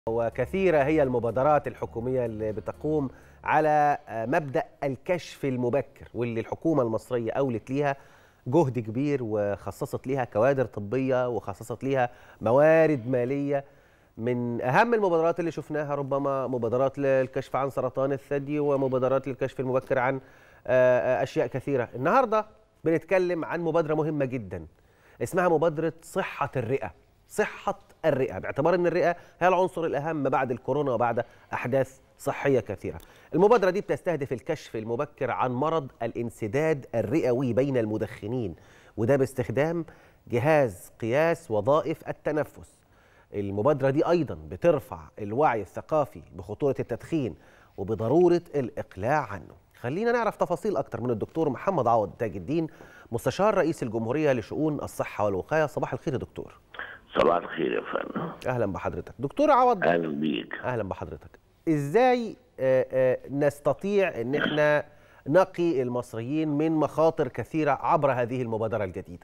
وكثيرة هي المبادرات الحكومية اللي بتقوم على مبدأ الكشف المبكر واللي الحكومة المصرية أولت ليها جهد كبير وخصصت ليها كوادر طبية وخصصت ليها موارد مالية من أهم المبادرات اللي شفناها ربما مبادرات للكشف عن سرطان الثدي ومبادرات للكشف المبكر عن أشياء كثيرة النهاردة بنتكلم عن مبادرة مهمة جدا اسمها مبادرة صحة الرئة صحة الرئة باعتبار أن الرئة هي العنصر الأهم بعد الكورونا وبعد أحداث صحية كثيرة المبادرة دي بتستهدف الكشف المبكر عن مرض الانسداد الرئوي بين المدخنين وده باستخدام جهاز قياس وظائف التنفس المبادرة دي أيضا بترفع الوعي الثقافي بخطورة التدخين وبضرورة الإقلاع عنه خلينا نعرف تفاصيل أكتر من الدكتور محمد عوض تاج الدين مستشار رئيس الجمهورية لشؤون الصحة والوقاية صباح الخير يا دكتور صباح الخير يا فندم اهلا بحضرتك دكتور عوض اهلا بيك اهلا بحضرتك ازاي آه، آه، نستطيع ان احنا نقي المصريين من مخاطر كثيره عبر هذه المبادره الجديده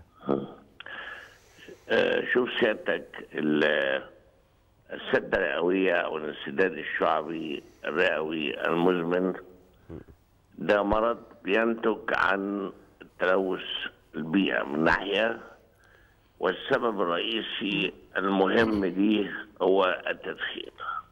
آه، شوف سيادتك ال- السدة الرئوية أو الانسداد الشعبي الرئوي المزمن ده مرض بينتج عن تلوث البيئة من ناحية والسبب الرئيسي المهم ليه هو التدخين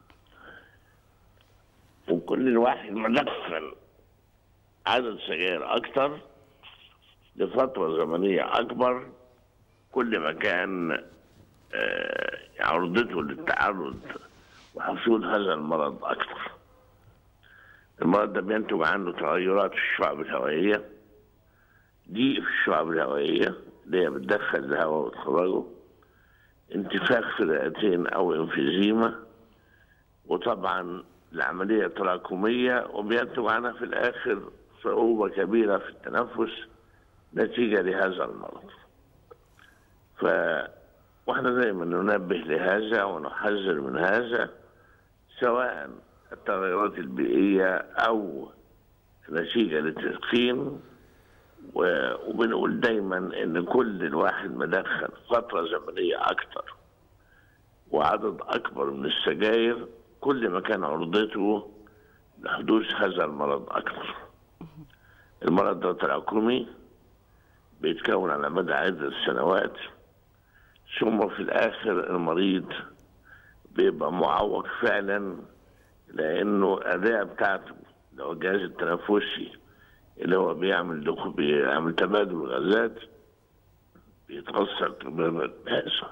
وكل الواحد مدخن عدد سجاير أكتر لفترة زمنية أكبر كل ما كان آه، عرضته للتعرض وحصول هذا المرض أكثر المرض ده بينتج عنه تغيرات في الشعب الهوائية ضيق في الشعب الهوائية اللي هي بتدخل الهواء وتخرجه انتفاخ في الرئتين أو انفيزيما وطبعا العملية تراكمية وبينتج عنها في الآخر صعوبة كبيرة في التنفس نتيجة لهذا المرض ف واحنا دايما ننبه لهذا ونحذر من هذا سواء التغيرات البيئية أو نتيجة للتدخين و- وبنقول دايما إن كل الواحد مدخن فترة زمنية أكتر وعدد أكبر من السجاير كل ما كان عرضته لحدوث هذا المرض أكثر المرض ده تراكمي بيتكون على مدى عدة سنوات ثم في الآخر المريض بيبقى معوق فعلا لأنه الرئة بتاعته اللي هو الجهاز التنفسي اللي هو بيعمل دخول بيعمل تبادل غازات بيتأثر تماما بهذا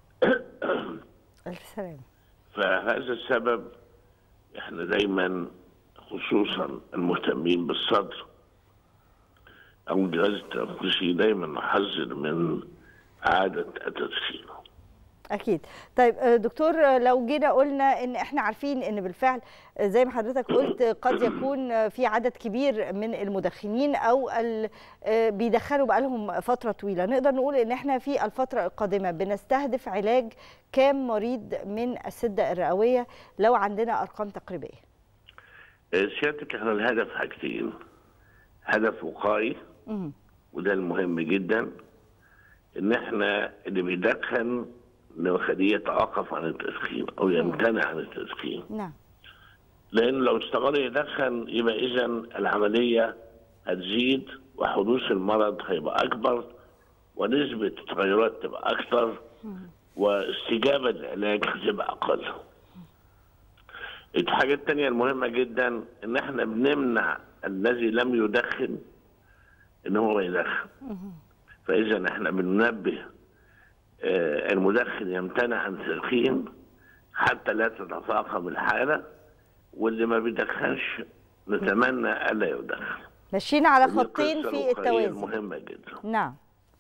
ألف سلامة فهذا السبب احنا دايما خصوصا المهتمين بالصدر او الجهاز التنفسي دايما نحذر من عادة التدخين أكيد طيب آه، دكتور آه، لو جينا قلنا إن إحنا عارفين إن بالفعل آه، زي ما حضرتك قلت آه، قد يكون آه، في عدد كبير من المدخنين أو ال- آه، بيدخنوا بقالهم فترة طويلة نقدر نقول إن إحنا في الفترة القادمة بنستهدف علاج كام مريض من السدة الرئوية لو عندنا أرقام تقريبية آه، سيادتك احنا الهدف حاجتين هدف وقائي مهم. وده المهم جدا ان احنا اللي بيدخن نخليه يتوقف عن التدخين او يمتنع عن التدخين نعم لان لو استمر يدخن يبقى اذا العمليه هتزيد وحدوث المرض هيبقى اكبر ونسبه التغيرات تبقى اكثر واستجابه للعلاج هتبقى اقل. الحاجه الثانيه المهمه جدا ان احنا بنمنع الذي لم يدخن ان هو يدخن. فاذا احنا بننبه آه، المدخن يمتنع عن التدخين حتى لا تتفاقم الحاله واللي ما بيدخنش نتمنى الا يدخن ماشيين على ودي خطين القصة في الوقائية التوازي المهمه جدا نعم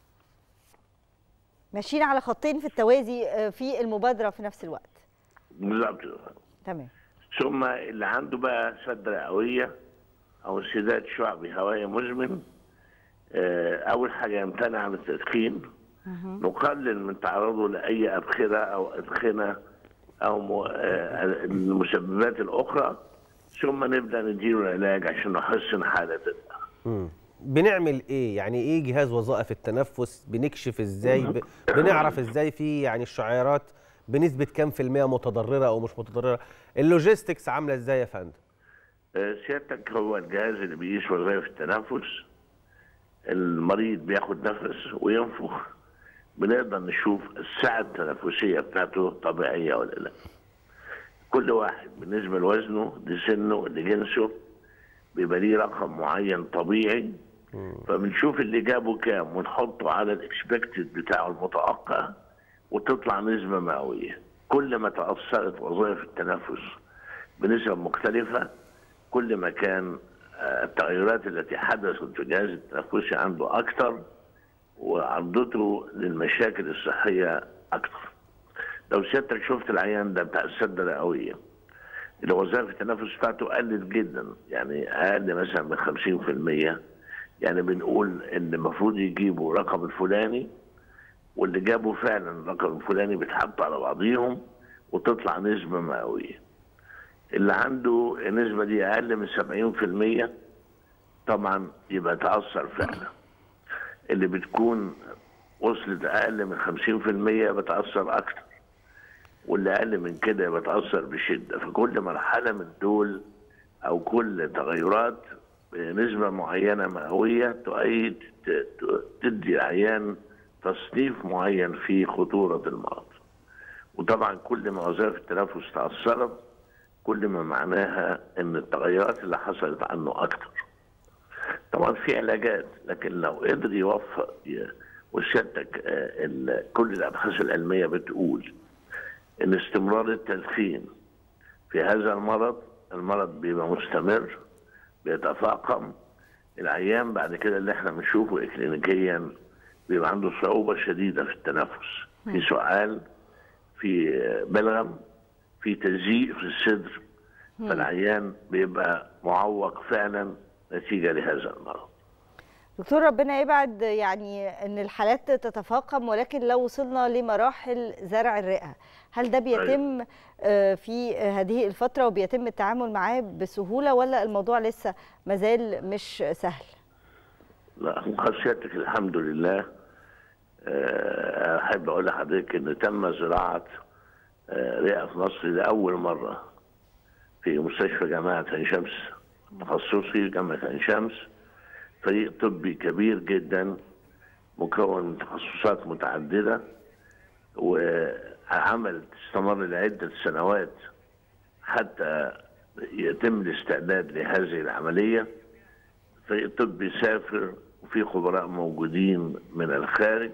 ماشيين على خطين في التوازي آه، في المبادرة في نفس الوقت بالظبط تمام ثم اللي عنده بقى سد رئويه او انسداد شعبي هوائي مزمن آه، اول حاجه يمتنع عن التدخين نقلل من تعرضه لاي ابخره او ادخنه او م- آه، المسببات الاخرى ثم نبدا نديله العلاج عشان نحسن حالته مم. بنعمل ايه يعني ايه جهاز وظائف التنفس بنكشف ازاي ب... بنعرف ازاي في يعني الشعيرات بنسبه كام في الميه متضرره او مش متضرره اللوجيستكس عامله ازاي يا فندم آه، سيادتك هو الجهاز اللي بيقيس وظائف التنفس المريض بياخد نفس وينفخ بنقدر نشوف السعة التنفسية بتاعته طبيعية ولا لا كل واحد بالنسبة لوزنه لسنه لجنسه بيبقى ليه رقم معين طبيعي فبنشوف اللي جابه كام ونحطه على الاكسبكتد بتاعه المتوقع وتطلع نسبة مئوية كل ما تأثرت وظائف التنفس بنسب مختلفة كل ما كان آه، التغيرات التي حدثت في الجهاز التنفسي عنده أكثر وعرضته للمشاكل الصحية أكثر لو سيادتك شفت العيان ده بتاع السدة الرئوية اللي وظائف التنفس بتاعته قلت جدا يعني أقل مثلا من 50% يعني بنقول إن المفروض يجيبوا الرقم الفلاني واللي جابوا فعلا الرقم الفلاني بيتحط على بعضيهم وتطلع نسبة مئوية اللي عنده النسبة دي أقل من 70% طبعا يبقى تأثر فعلا اللي بتكون وصلت أقل من 50% بتأثر أكتر واللي أقل من كده بتأثر بشدة فكل مرحلة من دول أو كل تغيرات بنسبة معينة مئوية تؤيد ت- ت- تدي العيان تصنيف معين في خطورة المرض وطبعا كل ما وظائف التنفس تأثرت كل ما معناها ان التغيرات اللي حصلت عنه اكتر طبعا في علاجات لكن لو قدر يوفق ي- وسيادتك آه، ال- كل الابحاث العلميه بتقول ان استمرار التدخين في هذا المرض المرض بيبقى مستمر بيتفاقم العيان بعد كده اللي احنا بنشوفه اكلينيكيا بيبقى عنده صعوبه شديده في التنفس في سعال في آه، بلغم في تزييق في الصدر فالعيان بيبقى معوق فعلا نتيجه لهذا المرض دكتور ربنا يبعد يعني ان الحالات تتفاقم ولكن لو وصلنا لمراحل زرع الرئه هل ده بيتم آه، في هذه الفتره وبيتم التعامل معاه بسهوله ولا الموضوع لسه مازال مش سهل لا خاصيتك الحمد لله آه، احب اقول لحضرتك ان تم زراعه آه، رئه في مصر لاول مره في مستشفى جامعه عين شمس تخصصي جامعه عين شمس فريق طبي كبير جدا مكون من تخصصات متعدده وعمل استمر لعده سنوات حتى يتم الاستعداد لهذه العمليه فريق طبي سافر وفي خبراء موجودين من الخارج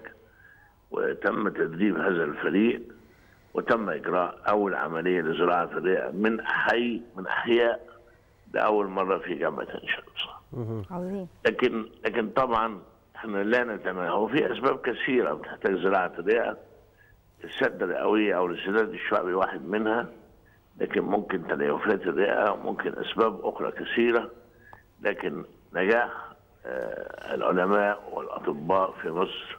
وتم تدريب هذا الفريق وتم اجراء اول عمليه لزراعه الرئه من حي من احياء لاول مره في جامعه عين شمس عظيم لكن لكن طبعا احنا لا نتمنى هو في اسباب كثيره بتحتاج زراعه الرئه السده الرئويه او الانسداد الشعبي واحد منها لكن ممكن تليفات الرئه ممكن اسباب اخرى كثيره لكن نجاح آه، العلماء والاطباء في مصر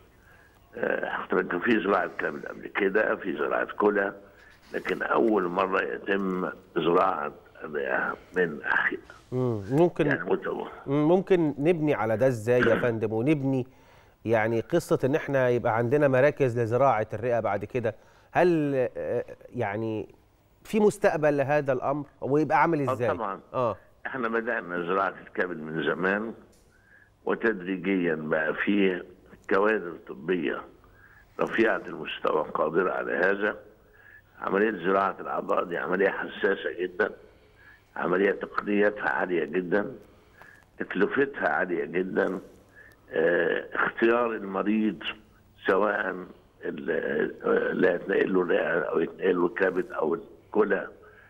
آه، كان في زراعه كبد قبل كده في زراعه كلى لكن اول مره يتم زراعه الرئه من احياء مم. ممكن يعني متوقع مم، ممكن نبني على ده ازاي يا فندم ونبني يعني قصه ان احنا يبقى عندنا مراكز لزراعه الرئه بعد كده هل آه، يعني في مستقبل لهذا الامر ويبقى عامل آه ازاي طبعاً. اه احنا بدأنا زراعة الكبد من زمان وتدريجيا بقى فيه كوادر طبية رفيعة المستوى قادرة على هذا عملية زراعة الأعضاء دي عملية حساسة جدا عملية تقنيتها عالية جدا تكلفتها عالية جدا اه اختيار المريض سواء ال- اللي هيتنقل له الرئة أو يتنقل له الكبد أو الكلى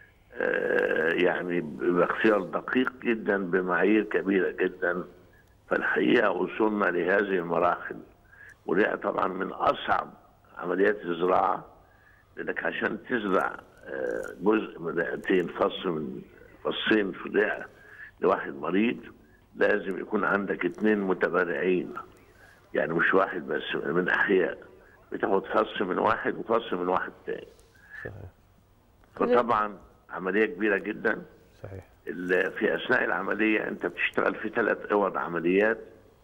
آه، يعني باختيار دقيق جدا بمعايير كبيرة جدا فالحقيقة وصلنا لهذه المراحل ودي طبعا من أصعب عمليات الزراعة لأنك عشان تزرع آه، جزء من رئتين فص من فصين في الرئة لواحد مريض لازم يكون عندك اتنين متبرعين يعني مش واحد بس من أحياء بتاخد فص من واحد وفص من واحد تاني صحيح فطبعا عملية كبيرة جدا صحيح ال- في اثناء العمليه انت بتشتغل في ثلاث اوض عمليات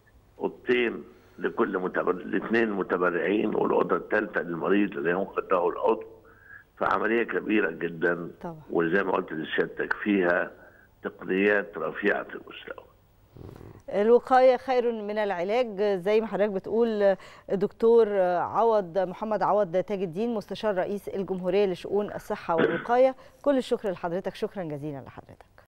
اوضتين لكل متبرع الاثنين متبرعين والاوضه الثالثه للمريض اللي ينقذ له العضو فعمليه كبيره جدا طبعا وزي ما قلت لسيادتك فيها تقنيات رفيعه المستوى الوقاية خير من العلاج زي ما حضرتك بتقول دكتور عوض محمد عوض تاج الدين مستشار رئيس الجمهورية لشؤون الصحة والوقاية كل الشكر لحضرتك شكرا جزيلا لحضرتك